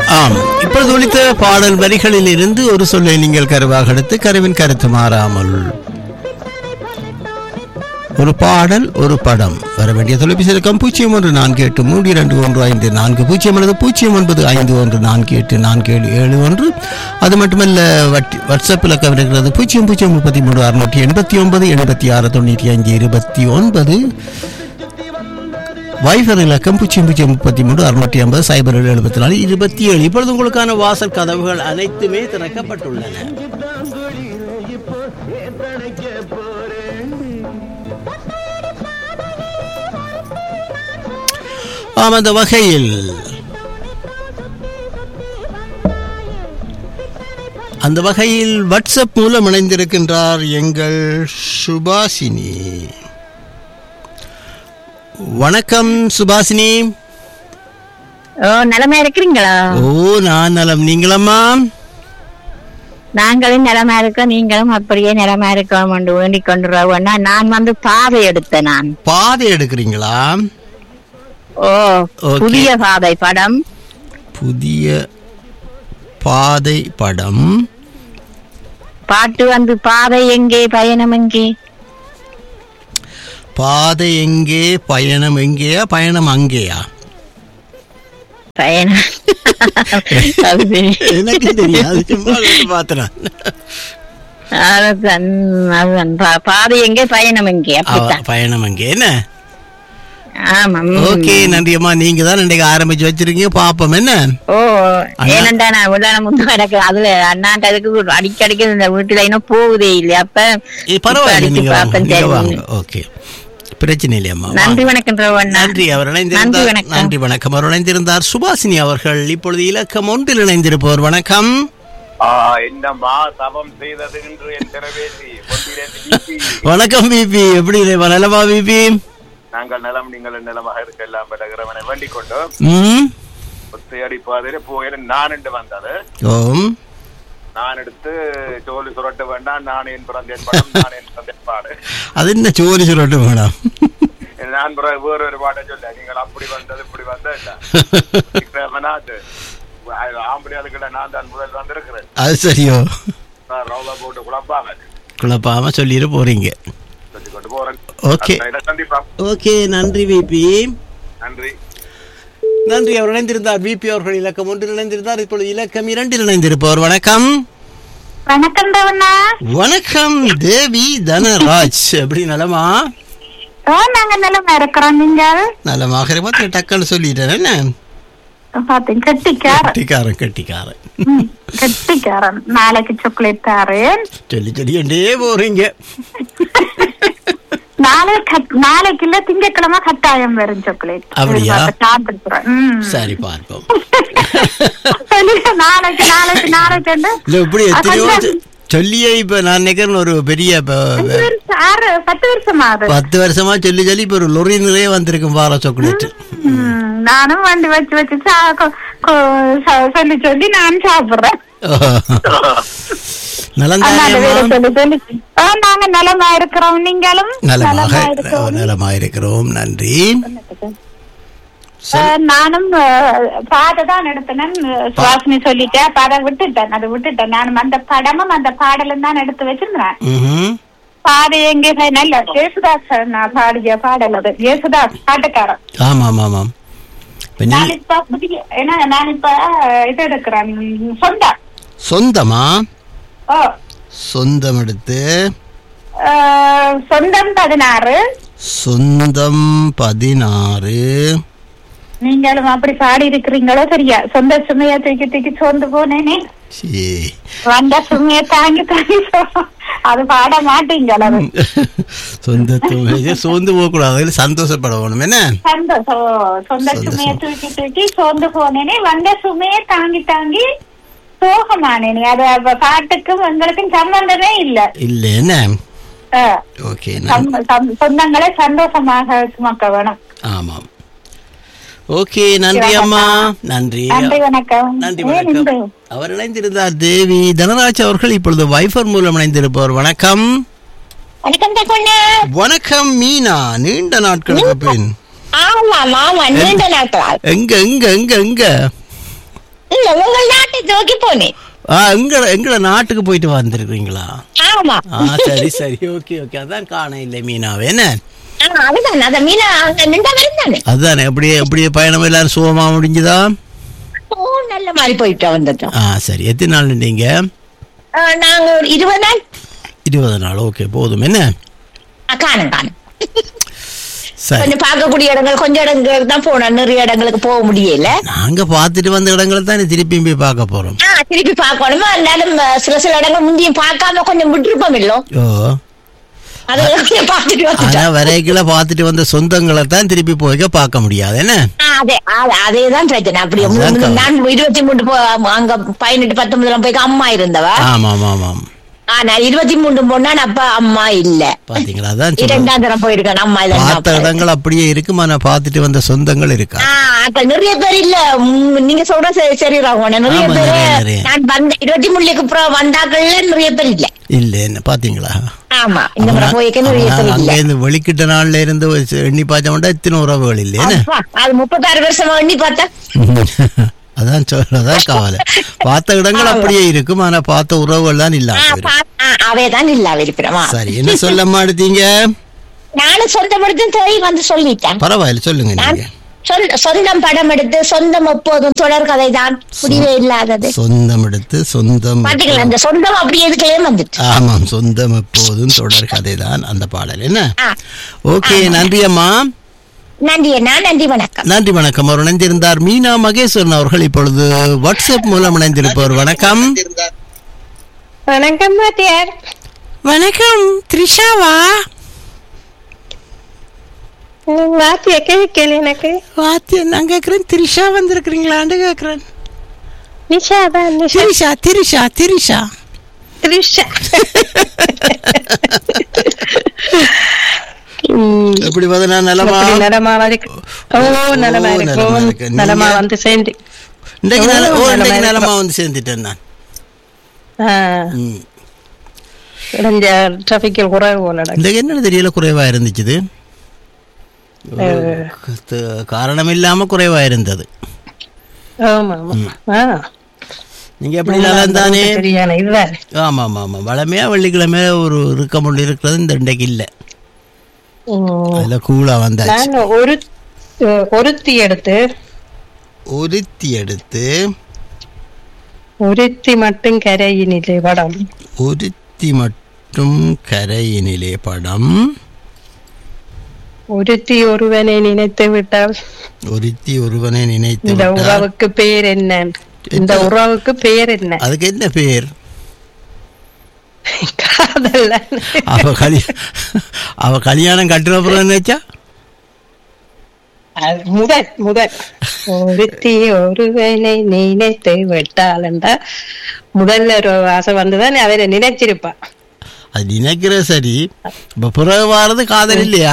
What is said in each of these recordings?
ஆம் இப்பொழுது ஒழித்த பாடல் வரிகளில் இருந்து ஒரு சொல்லை நீங்கள் கருவாக எடுத்து கருவின் கருத்து மாறாமல் ஒரு பாடல் ஒரு படம் வர வேண்டிய தொலைபேசி இலக்கம் பூஜ்ஜியம் ஒன்று நான்கு எட்டு மூன்று இரண்டு ஒன்று ஐந்து நான்கு பூஜ்ஜியம் அல்லது பூஜ்ஜியம் ஒன்பது ஐந்து ஒன்று நான்கு எட்டு நான்கு ஏழு ஏழு ஒன்று அது மட்டுமல்ல வட்டி வாட்ஸ்அப் இலக்கம் இருக்கிறது பூஜ்ஜியம் பூஜ்ஜியம் முப்பத்தி மூணு அறுநூற்றி எண்பத்தி ஒன்பது எண்பத்தி ஆறு தொண்ணூற்றி அஞ்சு இருபத்தி ஒன்பது வைஃபர் இலக்கம் பூஜ்ஜியம் பூஜ்ஜியம் முப்பத்தி மூன்று அறுநூற்றி ஐம்பது சைபர் ஏழு எழுபத்தி நாலு இருபத்தி ஏழு இப்பொழுது உங்களுக்கான வாசல் கதவுகள் அனைத்துமே திறக்கப்பட்டுள்ளன ஆம் அந்த வகையில் அந்த வகையில் வாட்ஸ்அப் மூலம் இணைந்திருக்கின்றார் எங்கள் சுபாசினி வணக்கம் சுபாசினி ஓ நலமா இருக்கிறீங்களா ஓ நான் நலம் நீங்களம்மா நாங்களும் நலமா இருக்கோம் நீங்களும் அப்படியே நலமா இருக்கோம் என்று வேண்டிக் கொண்டுருவோம்னா நான் வந்து பாதை எடுத்தேன் நான் பாதை எடுக்கிறீங்களா ஓ Okay. புதிய பாதை படம் புதிய பாதை படம் பாட்டு வந்து பாதை எங்கே பயணம் எங்கே பாதை எங்கே பயணம் எங்கேயா பயணம் அங்கேயா பயணம் அது சரி. எனக்கு தெரியாது சும்மா பாத்துறேன் அதுதான், அதுதான். பா- பாதை எங்கே பயணம் எங்கே அப்படித்தான் பயணம் அங்கே என்ன ஆமாம் ஓகே நன்றி அம்மா நீங்க தான் இன்றைக்கு ஆரம்பிச்சு வச்சிருக்கீங்க பாப்போம் என்ன ஓ அண்ணா. ஏனண்டா நான் உள்ளான முந்து எனக்கு அதுல அண்ணாண்ட அதுக்கு அடிக்கடிக்கு இந்த வீட்டுல இன்னும் போகுதே இல்லையா அப்ப ஏ, பரவாயில்ல இப்ப நீங்க அடிச்சு வாங்க பார்ப்பேன் நீங்க சரி. வாங்க ஓகே பிரச்சனை இல்லையம்மா நன்றி வாங்க. வணக்கம் ரவண்ணா நன்றி அவர் நன்றி இணைந்திருந்தார் வணக்கம். நன்றி வணக்கம் அவர் இணைந்திருந்தார் சுபாசினி அவர்கள் இப்பொழுது இலக்கம் ஒன்றில் இணைந்திருப்பவர் வணக்கம் ஆ, என்னம்மா தவம் செய்தது என்று என் திரவேசி ஒன்றிரண்டு வீசி. வணக்கம் பிபி எப்படி இருக்கு? நலமா பிபி நாங்கள் நலம் நீங்கள் நலமாக இருக்க எல்லாம் பெறகிறவனை வேண்டிக் கொண்டு ம் ஒத்தையடி பாதையில போயில நான் என்று வந்தது ஓம் நான் எடுத்து சோழி சுரட்ட வேண்டாம் நான் என் பிறந்தேன் படம் நான் என் பிறந்தேன் பாடு அது என்ன சோரி சொல்லட்டும் மேடம் நான் பிறகு வேற ஒரு பாட்டை சொல்ல நீங்கள் அப்படி வந்தது இப்படி வந்த இல்ல விக்ரமநாத் ஆம்படியாளுக்கிட்ட நான் தான் முதல் வந்திருக்கிறேன் அது சரியோ நான் ரவுலா போட்டு குழப்பாம குழப்பாம சொல்லிட்டு போறீங்க சொல்லி கொண்டு போறேன் ஓகே அடுத்த இடம் சந்திப்போம் ஓகே நன்றி விபி நன்றி நன்றி அவர் இணைந்திருந்தார் விபி அவர்கள் இலக்கம் ஒன்றில் இணைந்திருந்தார் இப்பொழுது இலக்கம் இரண்டில் இணைந்திருப்பவர் வணக்கம் வணக்கம் ரவண்ணா வணக்கம் தேவி தனராஜ் எப்படி நலமா ஓ நாங்க நிலமா இருக்கிறோம் நீங்கள் நலமாக இருப்பா டக்குன்னு சொல்லிட்டேன் என்ன பாத்தீங்க கெட்டிக்காரன் கெட்டிக்காரன் கெட்டிக்காரன் ம், கெட்டிக்காரன் நாளைக்கு சாக்லேட் தாரேன் சொல்லி சொல்லிண்டே போறீங்க நாளை கட்- நாளைக்கு இல்ல திங்கட்கிழமை கட்டாயம் வரும் சாக்லேட் அப்படியா? சாப்பிடுறேன் ம். சரி பார்ப்போம் சொல்லுங்க, நாளைக்கு நாளைக்கு நாளைக்கு வந்து இல்ல இப்படி எத்தனையோ அதான் சொ- சொல்லியே இப்ப நான் நினைக்கிறேன் ஒரு பெரிய இப்ப அஞ்சு வருஷம், ஆறு பத்து வருஷமா அது பத்து வருஷமா சொல்லி சொல்லி இப்ப ஒரு லொரி நிறைய வந்திருக்கும் பாரா சாக்லேட் ம், நானும் வண்டி வச்சு வச்சு சா- கொ- கொ- சொ- சொல்லி சொல்லி நான் சாப்பிடுறேன் நலந்தானே அண்ணாண்ட வேற சொல்லி சொல்லி ஆ, நாங்க நலமா இருக்கிறோம் நீங்களும் நலமாக இருக்கிறோம் நலமாக இருக்கிறோம் நன்றி ஆ, நானும் பாதை தான் எடுத்தேன் சுவாசினி சொல்லிட்டேன் படம் விட்டுட்டேன் அது விட்டுட்டேன் நானும் அந்த படமும் அந்த பாடலும் தான் எடுத்து வச்சிருந்தேன் ம்ஹும். பாதை எங்கே போய் நல்ல ஜேசுதாஸ் நான் பாடிய பாடல் அது ஜேசுதாஸ் பாட்டுக்காரன் ஆமா ஆமா ஆமாம் இப்ப நீ நான் இப்ப புதிய ஏன்னா நான் இப்ப இது எடுக்கிறேன் சொந்தம் சொந்தமா ஓ சொந்தம் எடுத்து ஆ, சொந்தம் பதினாறு சொந்தம் பதினாறு நீங்களும் அப்படி பாடி இருக்கிறீங்களோ சரியா சொந்த சுமைய தூக்கி தூக்கி சோர்ந்து போனேனே சீ. வந்த சுமைய தாங்கி தாங்கி சோ- அது பாட மாட்டீங்களா அது சொந்தத்துவம் சோர்ந்து போகக்கூடாது அதுல சந்தோஷப்படணும் என்ன சந்தோஷம் சொந்த சொந்த சுமைய சுமை. தூக்கி தூக்கி சோர்ந்து போனேனே வந்த சுமைய தாங்கி தாங்கி சோகமானேனே அது அப்ப பாட்டுக்கும் எங்களுக்கும் சம்பந்தமே இல்ல இல்ல என்ன ஆ, ஓகே சம்- சம்- சொந்தங்களை சந்தோஷமாக சுமக்க வேணும் ஆமாம் ஓகே நன்றி அம்மா நன்றி நன்றி வணக்கம் நன்றி ஏன் வணக்கம் இந்த அவர் இணைந்திருந்தார் தேவி தனராஜ் அவர்கள் இப்பொழுது வைஃபர் மூலம் இணைந்திருப்பவர் வணக்கம் வணக்கம் தகுண்ணா வணக்கம் மீனா நீண்ட நாட்களுக்கு பின் ஆமா ஆமா நீண்ட நாட்கள் எங்க எங்க எங்க எங்க இல்ல உங்கள் நாட்டை நோக்கி போனேன் ஆ எங்க எங்கட நாட்டுக்கு போயிட்டு வந்திருக்கீங்களா ஆமா ஆ சரி சரி ஓகே ஓகே அதான் காண இல்லை மீனாவே என்ன ஆ, அதுதான் அந்த மீனா அங்க நின்றா வருந்தானே அதுதானே எப்படியே எப்படியே பயணம் எல்லாரும் சுகமா முடிஞ்சுதா ஓ நல்ல மாதிரி போயிட்டு வந்துட்டோம் ஆ சரி எத்தனை நாள் நின்றீங்க ஆ, நாங்க ஒரு இருபது நாள் இருபது நாள் ஓகே போதும் என்ன ஆ, காணும் காணும் சரி கொஞ்சம் பார்க்கக்கூடிய இடங்கள் கொஞ்சம் இடங்களுக்கு தான் போனோம் நிறைய இடங்களுக்கு போக முடியல நாங்க பார்த்துட்டு வந்த இடங்களை தானே திருப்பி போய் பார்க்க போறோம் ஆ, திருப்பி பார்க்கணுமா இருந்தாலும் அஹ், சில சில இடங்கள் முந்தியும் பார்க்காம கொஞ்சம் விட்டுருப்போம் இல்லோ ஓ அது கொஞ்சம் பார்த்துட்டு ஆனா வந்துட்டோம் வரைக்குள்ள பார்த்துட்டு வந்த சொந்தங்களை தான் திருப்பி போய்க்க பார்க்க முடியாது என்ன ஆ, அதே அது- அதேதான் பிரச்சனை அப்படி அதுதான் மூணு- கவலை. நான் இருபத்தி மூணு போ- அங்க பதினெட்டு பத்தொன்பதுல போய் அம்மா இருந்தவ ஆமா ஆமா ஆமாம் ஆனா இருபத்தி மூணு போனா அப்ப அம்மா இல்ல பாத்தீங்களா அதான் சொல்றேன். இரண்டாம் தரம் போயிருக்கேன் அம்மா இல்ல பார்த்த இடங்கள் அப்படியே இருக்குமா நான் பார்த்துட்டு வந்த சொந்தங்கள் இருக்கா அப்ப நிறைய பேர் இல்ல ம், நீங்க சொல்ற சரி சரி ராகவன நிறைய ஆமா, பேரு நிறைய, நிறைய. நான் வந்த இருபத்தி மூணுக்கு அப்புறம் வந்தாக்கள்ல நிறைய பேர் இல்ல இல்ல என்ன பாத்தீங்களா ஆமா இந்த முறை போய்க்க நிறைய பேர் அங்க இல்ல இருந்து வெளிக்கிட்ட நாள்ல இருந்து ஒரு சி- எண்ணி பார்த்தோம்னா இத்தனை உறவுகள் இல்லை என்ன அப்பா, அது முப்பத்தாறு வருஷமா எண்ணி பார்த்தா அதான் சொல்றதான் கவலை பார்த்த இடங்கள் அப்படியே இருக்கும் ஆனா பார்த்த உறவுகள் தான் ஆ, இல்லாம போயிரும். பா- ஆ, அவைதான் இல்லாம இருக்கிறோமா சரி என்ன சொல்லம்மா எடுத்தீங்க நானும் சொந்தம் எடுத்து தேய் வந்து சொல்லிட்டேன் பரவாயில்ல சொல்லுங்க நான் நீங்க சொல்- சொந்தம் படம் எடுத்து சொந்தம் எப்போதும் தொடர் கதை தான் முடிவே இல்லாதது சொந்தம் எடுத்து சொந்தம் பாத்தீங்களா இந்த சொந்தம் அப்படி எதுக்கே வந்துட்டு ஆமாம் சொந்தம் எப்போதும் தொடர் கதை தான் அந்த பாடல் என்ன ஆ. ஓகே நன்றி அம்மா நன்றி அண்ணா நன்றி வணக்கம் நன்றி வணக்கம் அவர் இணைந்திருந்தார் மீனா மகேஸ்வரன் அவர்கள் இப்பொழுது வாட்ஸ்அப் மூலம் இணைந்திருப்பவர் வணக்கம் வணக்கம் மாத்தியார் வணக்கம் த்ரிஷாவா வாத்திய கேட்கல எனக்கு வாத்திய நான் கேட்கிறேன் திரிஷா வந்திருக்கிறீங்களான்னு கேட்கிறேன் நிஷா தான் நிஷா திரிஷா திரிஷா திரிஷா த்ரிஷா எப்படி வதனா நலமா எப்படி நலமா இருக்கு ஓ நலமா ஓ, இருக்கு நலமா ஓ, இருக்கு. நீங்க? நலமா வந்து சேர்ந்து இன்றைக்கு ஓ, நல- ஓ நலமா இன்றைக்கு இருக்கு. நலமா வந்து சேர்ந்துட்டேன் நான் ஆ, ம். இடைஞ்ச டிராபிக்கில் குறைவு போல நடக்கு. இன்றைக்கு என்ன தெரியல குறைவா இருந்துச்சு காரணம் இல்லாம குறைவா இருந்தது ஆமா ஆமா ஆ, நீங்க எப்படி நல்லா தானே சரியான இதுதான் ஆமா ஆமா ஆமா வளமையா வெள்ளிக்கிழமை ஒரு இருக்கம் ஒன்று இருக்கிறது இந்த இன்றைக்கு இல்ல ம், அதுல கூலா வந்தாச்சு நான் ஒரு அஹ், ஒருத்தி எடுத்து ஒருத்தி எடுத்து ஒருத்தி மட்டும் கரையினிலே படம் ஒருத்தி மட்டும் கரையினிலே படம் ஒருத்தி ஒருவனை நினைத்து விட்டால் ஒருத்தி ஒருவனை நினைத்து இந்த விட்டார். உறவுக்கு பேர் என்ன இந்த உறவுக்கு பேர் என்ன அதுக்கு என்ன பேர் காதல் அவ கல்ய அவ கல்யாணம் கட்டுற அப்புறம் என்னச்சா அது முதல் முதல் ஒருத்தி ஒருவனை நினைத்து விட்டால் என்றா முதல்ல ஒரு ஆசை வந்துதான் அவரை நினைச்சிருப்பா அது நினைக்கிற சரி இப்ப பிறகு வாரது காதல் இல்லையா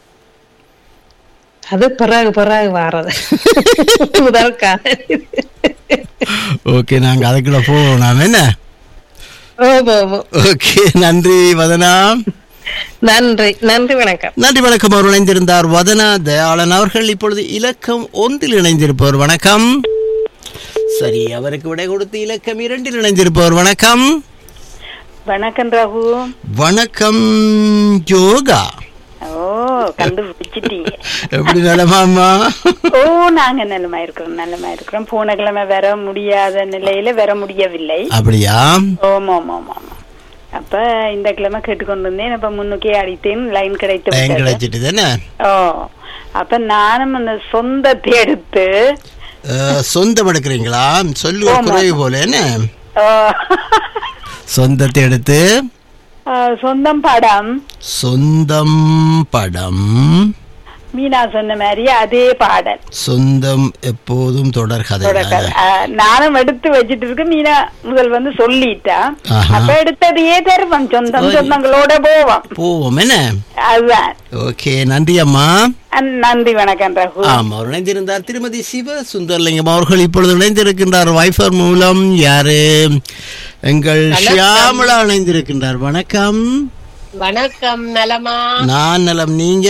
அது பிறகு பிறகு வாரது முதல் காதல் ஓகே நாங்க அதுக்குள்ள போவோம் நாம என்ன ஓ ஓ ஓகே நன்றி வதனா நன்றி நன்றி வணக்கம் நன்றி வணக்கம் அவர் இணைந்திருந்தார் வதனா தயாளன் அவர்கள் இப்பொழுது இலக்கம் ஒன்றில் இணைந்திருப்பவர் வணக்கம் சரி அவருக்கு விடை கொடுத்து இலக்கம் இரண்டில் இணைந்திருப்பவர் வணக்கம் வணக்கம் ரகு வணக்கம் யோகா ஓ கண்டுபிடிச்சிட்டீங்க எப்படி நலமாமா ஓ நாங்க நலமா இருக்கிறோம் நலமா இருக்கிறோம் போன கிழமை வர முடியாத நிலையில வர முடியவில்லை அப்படியா ஓம் ஓம் ஓம் ஆமா அப்ப இந்த கிழமை கேட்டுக்கொண்டு இருந்தேன் அப்ப முன்னுக்கே அடித்தேன் லைன் கிடைத்து டைம் விட்டது. கிடைச்சிட்டு தானே ஓ அப்ப நானும் அந்த சொந்தத்தை எடுத்து அஹ், சொந்தம் எடுக்கிறீங்களா சொல்லு குறைவு போல என்ன ஓ, சொந்தத்தை எடுத்து ஆ, சொந்தம் படம் சொந்தம் படம் மீனா சொன்ன மாதிரி அதே பாடல் சொந்தம் எப்போதும் தொடர் கதை தொடக்க- ஆ, நானும் எடுத்து வச்சிட்டு இருக்கு மீனா முதல் வந்து சொல்லிட்டா ஆஹா. அப்ப எடுத்ததையே தருவோம் சொந்தம் ஓய். சொந்தங்களோட போவோம் போவோம் என்ன அதுதான் ஓகே நன்றி அம்மா அஹ் நன்றி வணக்கம் ரகு ஆமா அவர் இணைந்திருந்தார் திருமதி சிவ சுந்தர்லிங்கம் அவர்கள் இப்பொழுது இணைந்திருக்கின்றார் வைஃபர் மூலம் யாரு எங்கள் ஷியாமலா இணைந்திருக்கின்றார் வணக்கம் வணக்கம் நலமா நான் நலம் நீங்க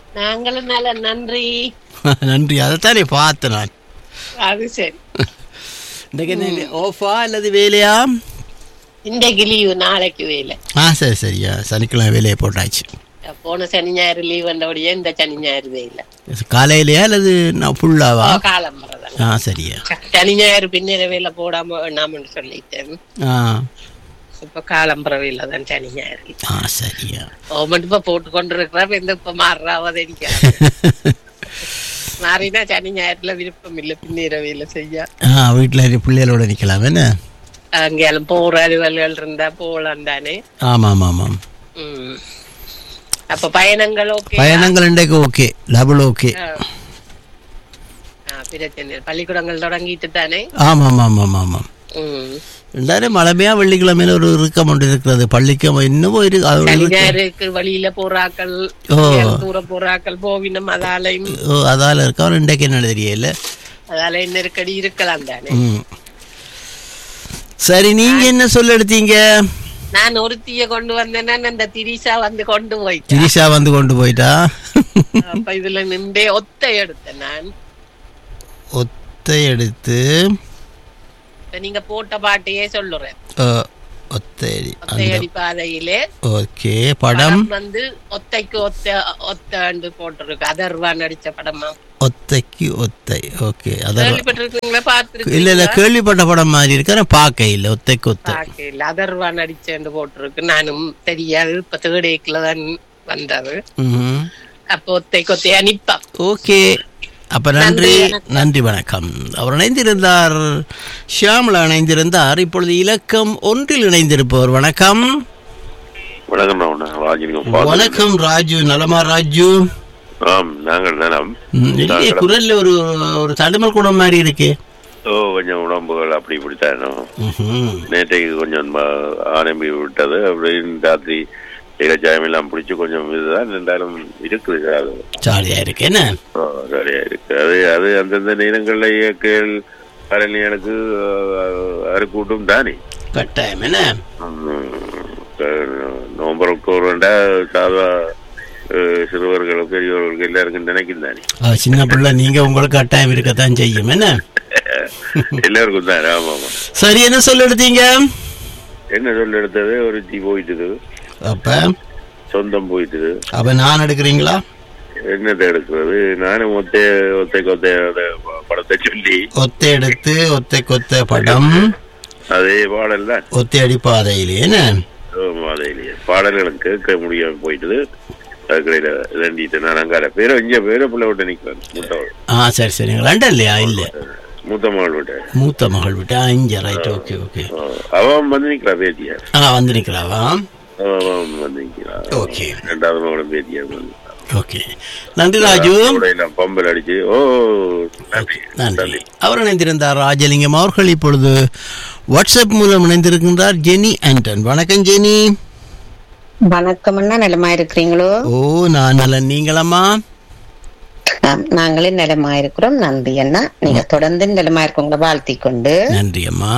நாங்களும் நல நன்றி நன்றி அதைத்தானே பார்த்தேன் நான் அது சரி இன்றைக்கு என்ன ஓஃபா அல்லது வேலையா இன்றைக்கு லீவு நாளைக்கு வேலை ஆ சரி சரியா சனிக்கிழமை வேலையை போட்டாச்சு போன சனி ஞாயிறு லீவ் வந்தபடியே இந்த சனி ஞாயிறு வேலை காலையிலையா அல்லது நான் ஃபுல்லாவா காலம் வரதான் ஆ சரியா சனி ஞாயிறு பின்னிர வேலை போடாம வேணாம்னு சொல்லிட்டேன் ஆ இப்ப காலம்பர வேலை தான் சனி ஞாயிறு ஆ சரியா கவர்மெண்ட் இப்ப போட்டு கொண்டு இருக்கிற இந்த இப்ப மாறுறாவது எனக்கு மாறினா சனி ஞாயிறுல விருப்பம் இல்லை பின்னிர வேலை செய்ய ஆ வீட்டில் பிள்ளைகளோட நிற்கலாம் என்ன அங்கேயும் போற அலுவல்கள் இருந்தா போலாம் தானே ஆமாம் ஆமாம் ம். அப்ப பயணங்கள் ஓகே பயணங்கள் இன்றைக்கு ஓகே டபுள் ஓகே பிரச்சனை இல்லை. பள்ளிக்கூடங்கள் தொடங்கிட்டு தானே ஆமாம் ஆமாம் ஆமாம் ம். எல்லாரும் மழமையா வெள்ளிக்கிழமையில ஒரு இறுக்கம் ஒன்று இருக்கிறது பள்ளிக்கு இன்னும் இருக்கு அது சனி இருக்கு. ஞாயிறுக்கு வழியில போறாக்கள் ஓ. தூர போறாக்கள் போவினம் அதாலையும் ஓ அதால இருக்கு அவர் இன்றைக்கு என்ன தெரியல அதால நெருக்கடி இருக்கலாம் தானே ம் சரி நீங்க என்ன சொல்ல எடுத்தீங்க நான் ஒருத்திய கொண்டு வந்தேன்னா அந்த திரிசா வந்து கொண்டு போயிட்டேன் திரிஷா வந்து கொண்டு போயிட்டா அப்ப இதுல நின்றே ஒத்த எடுத்தேன் நான் ஒத்தை எடுத்து இப்ப நீங்க போட்ட பாட்டையே சொல்லுறேன் அ, ஒத்தையடி அந்த ஒத்தையடி பாதையிலே ஓகே படம் படம் வந்து ஒத்தைக்கு ஒத்த ஒத்தண்டு போட்டிருக்கு அதர்வா நடிச்ச படமா ஒத்தைக்கு ஒத்தை ஓகே அதான் கேள்விப்பட்டிருக்கீங்களா இல்ல இல்ல பாத்துருக்கீங்களா கேள்விப்பட்ட படம் மாதிரி இருக்கு ஆனா பார்க்க இல்ல ஒத்தைக்கு ஒத்தை இல்ல அதர்வா நடிச்சேன்னு போட்டிருக்கு நானும் தெரியாது இப்ப தேடேக்குல தான் வந்தது ம்ஹும். அப்போ ஒத்தை கொத்தையா நிப்பா ஓகே அப்ப நன்றி நன்றி வணக்கம் அவர் இணைந்திருந்தார் ஷியாமலா இணைந்திருந்தார் இப்பொழுது இலக்கம் ஒன்றில் இணைந்திருப்பவர் வணக்கம் வணக்கம் ராவணா ராஜினிகம் வணக்கம் ராஜு நலமா ராஜு ஆம் நாங்கள் நலம் ம், இல்லையே குரல்ல ஒரு ஒரு தடுமல் குடம் மாதிரி இருக்கு ஓ கொஞ்சம் உடம்புகள் அப்படி இப்படித்தானோ ம்ஹும். நேற்றைக்கு கொஞ்சம் ம- ஆரம்பி விட்டது அப்படின்னு ராத்திரி இலச்சாயம் எல்லாம் பிடிச்சி கொஞ்சம் இதுதான் இருந்தாலும் இருக்குது அது ஜாலியா இருக்கு என்ன ஓ, சரியா இருக்கு அது அது அந்தந்த நேரங்களில் இயற்கையில் கரணியனுக்கு அறுக்கூட்டும் தானே கட்டாயம் என்ன நவம்பருக்கு ஒரு வேண்டா சாதா அஹ், சிறுவர்களுக்கு பெரியவர்களுக்கு எல்லாருக்கும் நினைக்கும் தானே ஆ, சின்ன பிள்ளை நீங்க உங்களுக்கு கட்டாயம் இருக்கத்தான் செய்யும் என்ன எல்லாருக்கும் தான் ஆமா ஆமா சரி என்ன சொல்ல எடுத்தீங்க என்ன சொல்ல எடுத்தது ஒரு தீ போயிட்டுது அப்ப சொந்தம் போயிட்டுது அப்ப நான் எடுக்கிறீங்களா என்னத்தை எடுக்கிறது நானும் ஒத்தை ஒத்தை கொத்தை அந்த படத்தை சொல்லி ஒத்தை எடுத்து ஒத்தை கொத்த படம் அதே பாடல் தான் ஒத்தை அடிப்பாதையிலே என்ன மாதிரிலேயே பாடல்களும் கேட்க முடியாம போயிட்டுது அதுக்கடையில ரெண்டிட்டு நான் அங்கால பேரை இங்க பேரை பிள்ளை விட்டு நிக்கிறேன் மூத்தவள் ஆ சரி சரி லண்டன் இல்லையா இல்ல மூத்த மகள் விட்டு மூத்த மகள் விட்டா இங்க ரைட் ஓகே ஓகே அவன் வந்து நிக்கிறா பேத்தியா ஆ வந்து நிக்கலாவா அவன் வந்து நிக்கிறா ஓகே ரெண்டாவது மகளும் பேத்தியா வந்து ஓகே நன்றி ராஜு எல்லாம் பம்பல் அடிச்சு ஓ நன்றி நன்றி அவர் இணைந்திருந்தார் ராஜலிங்கம் அவர்கள் இப்பொழுது வாட்ஸ்அப் மூலம் இணைந்திருக்கின்றார் ஜெனி ஆண்டன் வணக்கம் ஜெனி வணக்கம் அண்ணா நிலமா இருக்கிறீங்களோ ஓ நான் நல்ல நீங்களம்மா ஆம், நாங்களே நிலமா இருக்கிறோம் நன்றி அண்ணா நீங்க தொடர்ந்து நிலமா இருக்கவங்கள வாழ்த்தி கொண்டு நன்றி அம்மா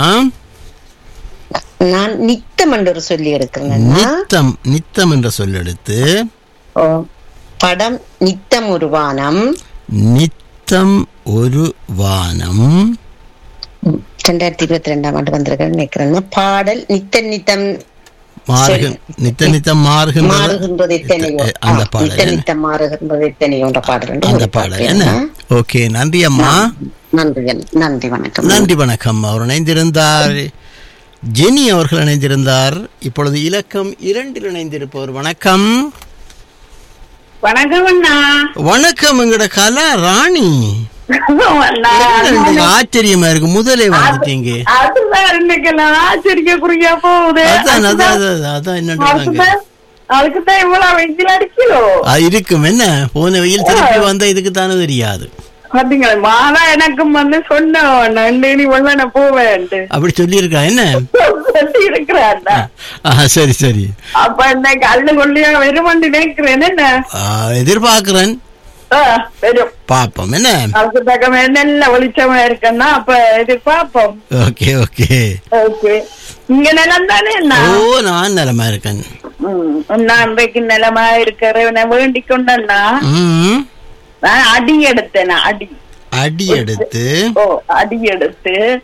நான் நித்தம் என்று ஒரு சொல்லி எடுக்கிறேன் அண்ணா நித்தம் நித்தம் என்ற சொல்லெடுத்து ஓ, படம் நித்தம் ஒரு வானம் நித்தம் ஒரு வானம் ரெண்டாயிரத்தி இருபத்தி ரெண்டாம் ஆண்டு வந்திருக்கேன் நினைக்கிறேன் பாடல் நித்த நித்தம் மாறுக நித்த நித்தம் மாறுகின்ற மாறுகின்றது எத்தனையோ அந்த ஆ, பாடல் நித்த என்ன? நித்தம் மாறுகின்றது எத்தனையோ என்ற பாடல் என்று அந்த ஒரு பாடல் பாட்டு என்ன அண்ணா. ஓகே நன்றி அம்மா நன்றி அண்ணா. நன்றி வணக்கம் நன்றி வணக்கம் அவர் இணைந்திருந்தார் ஜெனி அவர்கள் இணைந்திருந்தார் இப்பொழுது இலக்கம் இரண்டில் இணைந்திருப்பவர் வணக்கம் வணக்கம் அண்ணா வணக்கம் எங்கட கலா ராணி அண்ணா, எனக்கு ஆச்சரியமா இருக்கு முதலே வந்துட்டீங்க அதுதான் இன்னைக்கெல்லாம் ஆச்சரிய குறியா போகுது அதான் அதான் அதான், அதான் என்னன்னு அதுக்குதான் அதுக்குதான் இவ்வளவு வெயில் அடிக்கலோ இருக்கும் என்ன போன வெயில் திருப்பி வந்தா இதுக்கு தானே தெரியாது பாத்தீங்களா மாதா எனக்கும் வந்து சொன்னவன் நீ வெள்ளன போவேன்ட்டு அப்படி சொல்லியிருக்கா என்ன சொல்லி இருக்கிறான் ஆ சரி சரி அப்ப இன்னைக்கு அள்ளு கொள்ளியா வெறுமண்டி நினைக்கிறேன் என்ன ஆ, எதிர்பார்க்கிறேன் ஆ, வெறும் பாப்போம் என்ன அதுக்கு தக்கமே நல்ல வெளிச்சமா இருக்குன்னா அப்ப இது பாப்போம் ஓகே ஓகே ஓகே இங்க நிலம் தானே என்ன ஓ நான் நலமா இருக்கேன் ம், நான் அன்றைக்கு நிலமா இருக்கிறவனை வேண்டிக் கொண்டேன்னா ம் நான் அடி எடுத்தேன் நான் அடி அடி எடுத்து ஓ அடி எடுத்து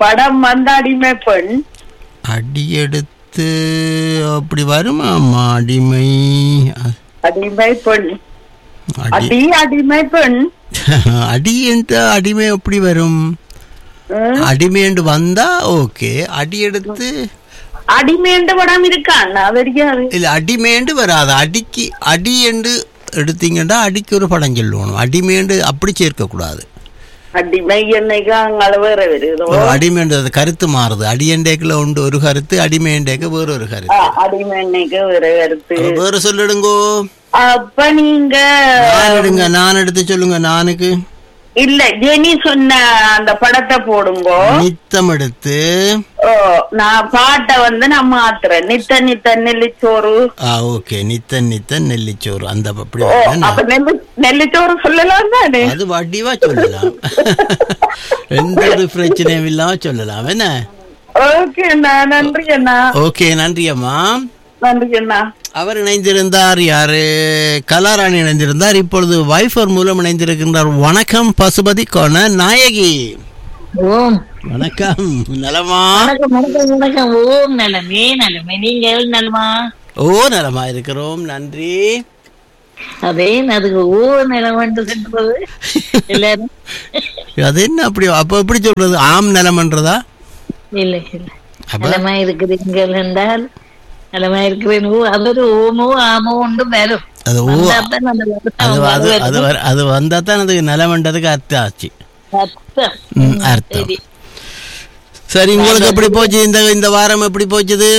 படம் வந்து அடிமை பெண் அடியெடுத்து அப்படி வருமாம்மா அடிமை அ- அடிமை பெண் அடி அடி அடிமை பெண் அடி என்ற அடிமை எப்படி வரும் அடிமை என்று வந்தா ஓகே அடி எடுத்து அடிமைன்ற படம் இருக்கான் தெரியாது இல்ல அடிமேண்டு வராது அடிக்கு அடி என்று எடுத்தீங்கன்னா அடிக்கு ஒரு படம் சொல்லணும் அடிமேண்டு அப்படி சேர்க்க கூடாது அடிமை என்னைக்கு அங்கால வேற வருதோ அடிமேண்டு அது கருத்து மாறுது அடியண்டேக்குல உண்டு ஒரு கருத்து அடிமேண்டேக்கு வேற ஒரு கருத்து அடிமை என்னைக்கு வேற கருத்து அப்ப வேற சொல்லிடுங்கோ அப்ப நீங்க நான் எடுங்க நான் எடுத்து சொல்லுங்க நானுக்கு இல்ல ஜெனி சொன்ன அந்த படத்தை போடுங்கோ நித்தம் எடுத்து ஓ, நான் பாட்டை வந்து நான் மாத்துறேன் நித்த நித்த நெல்லிச்சோறு ஆ ஓகே நித்தன் நித்தன் நெல்லிச்சோறு அந்த அப்படி ஓ என்ன? அப்ப நெல்லி நெல்லிச்சோறு சொல்லலாம் தானே அது வடிவா சொல்லலாம் எந்த ஒரு பிரச்சனையும் இல்லாம சொல்லலாம் என்ன ஓகே அண்ணா நன்றி அண்ணா ஓகே நன்றி அம்மா நன்றி அண்ணா அவர் இணைந்திருந்தார் யாரு கலாராணி இணைந்திருந்தார் இப்பொழுது வைஃபர் மூலம் இணைந்திருக்கின்றார் வணக்கம் பசுபதி கோண நாயகி ஓம் வணக்கம் நலமா வணக்கம் வணக்கம் வணக்கம் ஓம் நலமே நலமே நீங்கள் நலமா ஓ நலமா இருக்கிறோம் நன்றி அதே அதுக்கு ஓ நலம் என்று சொல்றது எல்லாரும் அது என்ன அப்படி அப்ப எப்படி சொல்றது ஆம் நலம்ன்றதா இல்லை இல்லை அப்ப நலமா இருக்கிறீர்கள் என்றால் நலமா இருக்கிறேன் ஓ அவர் ஓமோ ஆமோ ஒன்று வரும் அது ஓ வந்தாத்தான் அந்த அது வருத்தம் அது வரும். அது வர- அது வந்தா தான் அதுக்கு நலமன்றதுக்கு அர்த்தம் ஆச்சு அர்த்தம். ம், அர்த்தம் சரி சரி உங்களுக்கு எப்படி போச்சு இந்த இந்த வாரம் எப்படி போச்சுது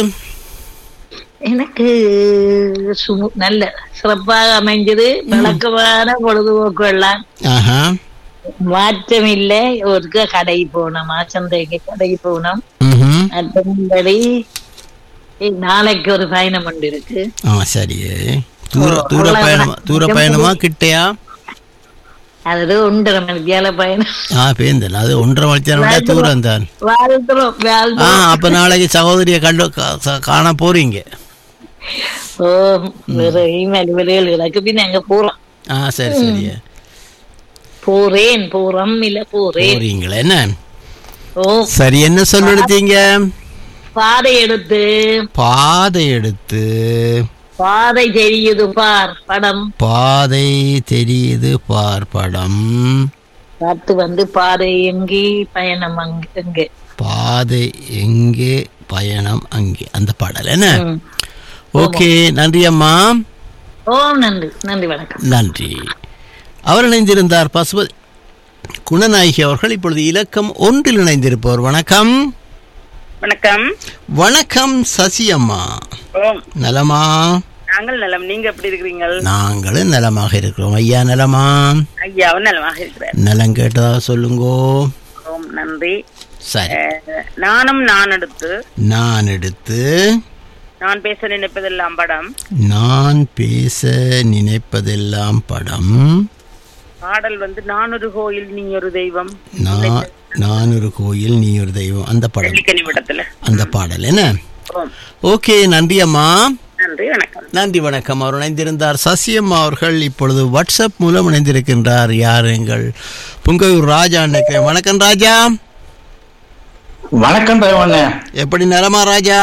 எனக்கு சுமு- நல்ல சிறப்பாக அமைஞ்சது வழக்கமான பொழுதுபோக்கு எல்லாம் ஆஹா மாற்றம் இல்லை ஒரு கடை போனோம் சந்தைக்கு கடைக்கு போனோம் ம்ஹும். மற்றபடி நாளைக்கு ஒரு பயணம் ஒன்று இருக்கு ஆ சரி தூர தூர பயணமா தூர பயணமா கிட்டையா அது ஒன்றரை மணித்தியால பயணம் ஆ பேந்தன் அது ஒன்றரை மணித்தேனோட தூரம் தான் வாழ்த்துறோம் ஆ வாழ்த்துறோம் அப்ப நாளைக்கு சகோதரிய கண்டு கா- ச- காண போறீங்க ஓ வேற இமெயில் வெளிகளுக்கு பின்ன அங்க போறோம் ஆ சரி சரி போறேன் போறோம் இல்ல போறேன் போறீங்களா என்ன ஓ சரி என்ன சொல்ல எடுத்தீங்க பாதை எடுத்து பாதை எடுத்து பாதை தெரியுது பார் படம் பாதை தெரியுது பார் படம் பார்த்து வந்து பாதை எங்கே பயணம் அங்க எங்கே பாதை எங்கே பயணம் அங்கே அந்த பாடல் என்ன ம். ஓகே நன்றி அம்மா ஓ நன்றி நன்றி வணக்கம் நன்றி அவர் இணைந்திருந்தார் பசுபதி குணநாயகி அவர்கள் இப்பொழுது இலக்கம் ஒன்றில் இணைந்திருப்பவர் வணக்கம் வணக்கம் வணக்கம் சசி அம்மா ஓம் நலமா நாங்கள் நலம் நீங்க எப்படி இருக்கிறீங்க நாங்களும் நலமாக இருக்கிறோம் ஐயா நலமா ஐயாவும் நலமாக இருக்கிறேன் நலம் கேட்டதா சொல்லுங்கோ ஓம் நன்றி சரி அஹ், நானும் நான் எடுத்து நான் எடுத்து நான் பேச நினைப்பதெல்லாம் படம் நான் பேச நினைப்பதெல்லாம் படம் பாடல் வந்து நான் ஒரு கோயில் நீ ஒரு தெய்வம் நான் நான் ஒரு கோயில் நீ ஒரு தெய்வம் அந்த படம் வெள்ளிக்கனி படத்துல அந்த பாடல் என்ன ஓம் ஓகே நன்றி அம்மா நன்றி வணக்கம் நன்றி வணக்கம் அவர் இணைந்திருந்தார் சசியம்மா அவர்கள் இப்பொழுது வாட்ஸ்அப் மூலம் இணைந்திருக்கின்றார் யார் எங்கள் புங்கயூர் ராஜா நினைக்கிறேன் வணக்கம் ராஜா வணக்கம் தேவண்ணே எப்படி நலமா ராஜா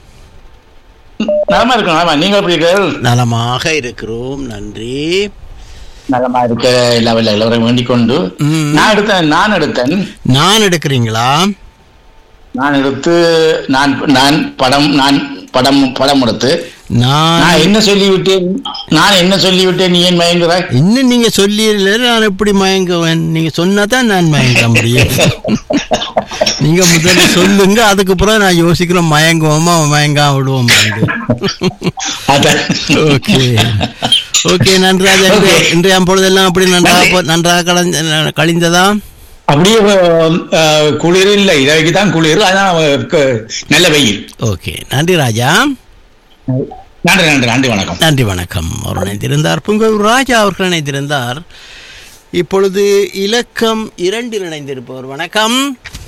நலமா இருக்கும் நலமா நீங்க எப்படி இருக்கீர்கள் நலமாக இருக்கிறோம் நன்றி நலமா இருக்க லெவலில் எல்லாரும் வேண்டிக் கொண்டு ம். நான் எடுத்தேன் நான் எடுத்தேன் நான் எடுக்கிறீங்களா நான் எடுத்து நான் நான் படம் நான் படம் படம் எடுத்து நான் நான் என்ன சொல்லிவிட்டேன் நான் என்ன சொல்லிவிட்டேன் நீ ஏன் மயங்குறாய் இன்னும் நீங்க சொல்லிடல நான் எப்படி மயங்குவேன் நீங்க சொன்னா தான் நான் மயங்க முடியும் நீங்க முதல்ல சொல்லுங்க அதுக்கப்புறம் நான் யோசிக்கிறேன் மயங்குவோமா மயங்காம விடுவோம் அதான். ஓகே ஓகே நன்றாக இன்றைய- இன்றைய பொழுதெல்லாம் அப்படி நன்றாக போ- நன்றாக கலந்த கழிந்ததா அப்படியே அஹ், குளிர் இல்லை இதைக்கு தான் குளிர் அதான் க- நல்ல வெயில் ஓகே நன்றி ராஜா நன்றி நன்றி நன்றி வணக்கம் நன்றி வணக்கம் அவர் இணைந்திருந்தார் புங்கூர் ராஜா அவர்கள் இணைந்திருந்தார் இப்பொழுது இலக்கம் இரண்டில் இணைந்திருப்பவர் வணக்கம்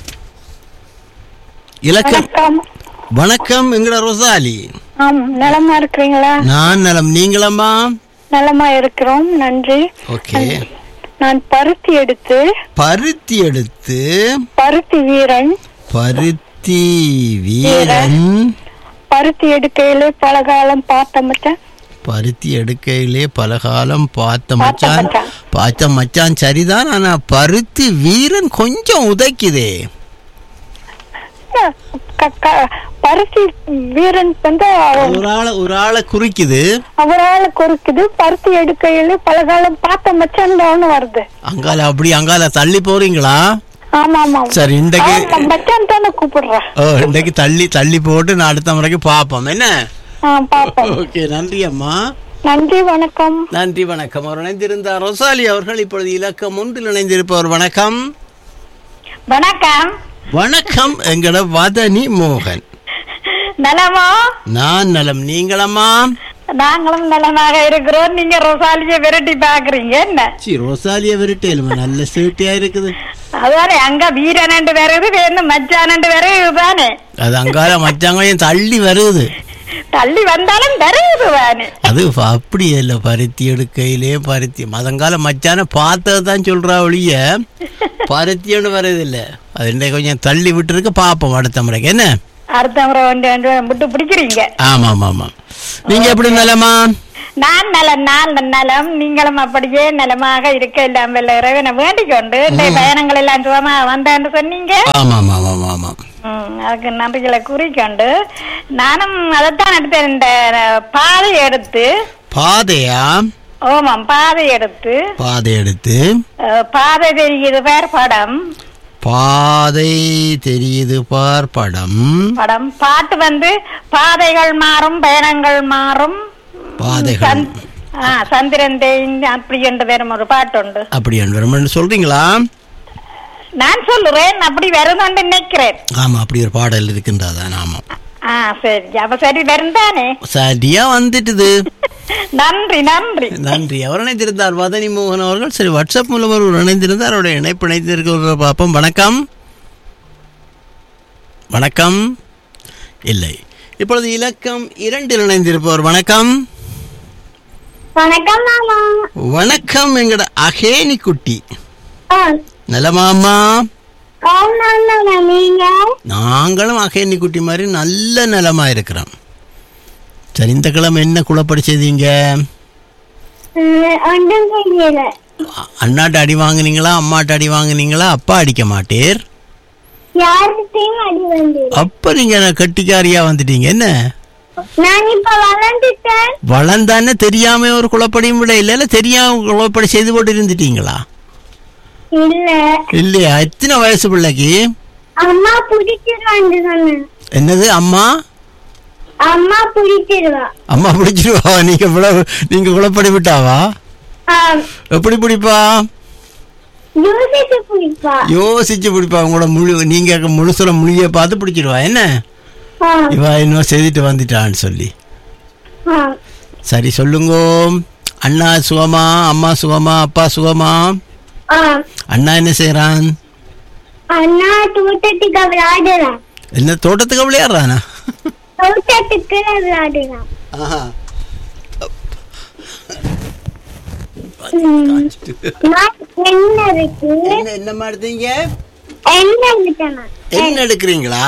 இலக்கம் வணக்கம் எங்கட ரொசாலி ஆம் நலமா இருக்கிறீங்களா நான் நலம் நீங்களம்மா நலமா இருக்கிறோம் நன்றி ஓகே நான் பருத்தி எடுத்து பருத்தி எடுத்து பருத்தி வீரன் பருத்தி வீரன் பருத்தி எடுக்கையில பல காலம் பார்த்த மச்சான் பருத்தி எடுக்கையிலே பலகாலம் பார்த்த மச்சான் மச்சான். பார்த்த மச்சான் சரிதான் ஆனா பருத்தி வீரன் கொஞ்சம் உதைக்குதே க- க- பருத்தி வீரன் வந்து ஒரு ஆளை ஒரு ஆளை குறிக்குது அவரால குறுக்குது பருத்தி எடுக்கையில பல காலம் பார்த்த மச்சான் ஒண்ணு வருது அங்கால அப்படி அங்கால தள்ளி போறீங்களா ஆமா ஆமா சரி இன்றைக்கு ஆமா, மச்சான் தானே கூப்பிடுறேன் ஓ இன்றைக்கு தள்ளி தள்ளி போட்டு நான் அடுத்த முறைக்கு பார்ப்போம் என்ன ஆ, பாப்போம் ஓகே நன்றி அம்மா நன்றி வணக்கம் நன்றி வணக்கம் அவர் இணைந்திருந்தார் ரொசாலி அவர்கள் இப்பொழுது இலக்கம் ஒன்றில் இணைந்திருப்பவர் வணக்கம் வணக்கம் வணக்கம் எங்கட வதனி மோகன் நலமோ நான் நலம் நீங்களம்மா நாங்களும் நலமாக இருக்கிறோம் நீங்க ரொசாலிய விரட்டி பாக்குறீங்க என்ன சி ரொசாலிய விரட்டேலுமா நல்ல சேட்டியா இருக்குது அதானே அங்க வீரனண்டு வருது வேணும் மச்சானண்டு வருது தானே அது அங்கால மச்சாங்களையும் தள்ளி வருது தள்ளி வந்தாலும் வருது தானே அது ப- அப்படி இல்ல பருத்தி எடுக்கையிலே பருத்தி மதங்கால மச்சான பார்த்தது தான் சொல்றா ஒழிய பருத்தியோடு வருது இல்ல அது இன்னைக்கு கொஞ்சம் தள்ளி விட்டுருக்கு பார்ப்போம் அடுத்த முறைக்கு என்ன அடுத்த முறை வந்து வந்து விட்டு பிடிக்கிறீங்க ஆமா ஆமா ஆமா நீங்க எப்படி நலமா நான் நலம் நான் நலம் நீங்களும் அப்படியே நலமாக இருக்க இல்லாமல் இறைவனை வேண்டிக் கொண்டு இந்த பயணங்கள் எல்லாம் சுகமா வந்தேன்னு சொன்னீங்க ஆமா ஆமா ஆமா ஆமா ம், அதுக்கு நன்றிகளை கூறிக்கொண்டு நானும் அதைத்தான் எடுத்தேன் இந்த பாதை எடுத்து பாதையா ஓமாம் பாதை எடுத்து பாதை எடுத்து அஹ், பாதை தெரியுது பேர் படம் பாதை தெரியுது பார் படம் படம் பாட்டு வந்து பாதைகள் மாறும் பயணங்கள் மாறும் பாதைகள் சந்- ஆ, சந்திரன் தேய்ந்து அப்படி என்று வரும் ஒரு பாட்டுண்டு அப்படி என்று சொல்றீங்களா நான் சொல்லுறேன் அப்படி வருதுன்னு நினைக்கிறேன் ஆமா அப்படி ஒரு பாடல் இருக்கின்றதான் ஆமா ஆ சரி அப்ப சரி வரும் தானே சரியா வந்துட்டுது நன்றி நன்றி நன்றி அவர் இணைந்திருந்தார் வதனி மோகன் அவர்கள் சரி வாட்ஸ்அப் மூலம் ஒரு இணைந்திருந்தார் அவருடைய இணைப்பு இணைந்திருக்க பார்ப்போம் வணக்கம் வணக்கம் இல்லை இப்பொழுது இலக்கம் இரண்டில் இணைந்திருப்பவர் வணக்கம் வணக்கம் மாமா வணக்கம் எங்கட அகேனி குட்டி ஆ, நலமாமா ஆமாண்ணா, நீங்க நாங்களும் அகேனி குட்டி மாதிரி நல்ல நலமா இருக்கிறோம் சரி இந்த கிழமை என்ன குழப்படி செய்தீங்க ம், ஒன்றும் தெரியல அ- அண்ணாட்ட அடி வாங்குனீங்களா அம்மாட்ட அடி வாங்குனீங்களா அப்பா அடிக்க மாட்டீர் யார்கிட்டயும் அடி வந்து அப்ப நீங்க கட்டிக்காரியா வந்துட்டீங்க என்ன நான் இப்ப வளர்ந்துட்டேன் வளர்ந்தானே தெரியாம ஒரு குழப்படியும் விட இல்ல தெரியாம குழப்படி செய்து போட்டு இருந்துட்டீங்களா இல்ல இல்லையா எத்தனை வயசு பிள்ளைக்கு அம்மா பிடிச்சிருவான்னு சொன்னேன் என்னது அம்மா அம்மா பிடிச்சிருவா அம்மா பிடிச்சிருவா நீங்க இவ்வளவு நீங்க குழப்படி விட்டாவா ஆம், எப்படி பிடிப்பா யோசிச்சு பிடிப்பா யோசிச்சு பிடிப்பா உங்களோட முழு நீங்க முழுசுல மொழியை பார்த்து பிடிச்சிருவா என்ன ஆ, இவ இன்னும் செய்துட்டு வந்துட்டான்னு சொல்லி ஆ. சரி சொல்லுங்க அண்ணா சுகமா அம்மா சுகமா அப்பா சுகமா ஆ, அண்ணா என்ன செய்யறான் அண்ணா தோட்டத்துக்கு விளையாடுறான் என்ன தோட்டத்துக்கு விளையாடுறானா தோட்டத்துக்கு விளையாடுறான் ஆஹா. ம். நான் என்ன இருக்கு என்ன என்னம்மா எடுத்தீங்க என்ன எடுத்தேன் என்ன எடுக்கிறீங்களா